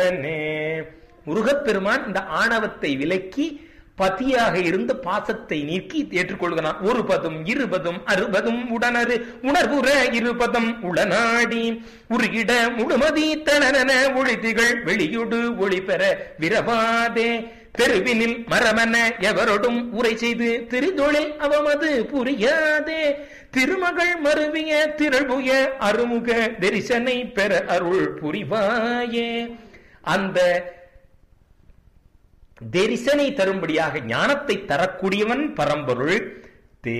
முருகப்பெருமான் இந்த ஆணவத்தை விலக்கி பதியாக இருந்து பாசத்தை நீக்கி ஏற்றுக்கொள்கிறான் ஒரு பதும் இருபதும் அறுபதும் உடனரு உணர்வுற இருபதம் உளநாடி உருகிட முழுமதி தனன ஒழிதிகள் வெளியுடு ஒளி பெற விரவாதே தெருவினில் மரமன எவரோடும் உரை செய்து திருதொழில் அவமது புரியாதே திருமகள் மருவிய திரள்புய அருமுக தரிசனை பெற அருள் புரிவாயே அந்த தரிசனை தரும்படியாக ஞானத்தை தரக்கூடியவன் பரம்பொருள்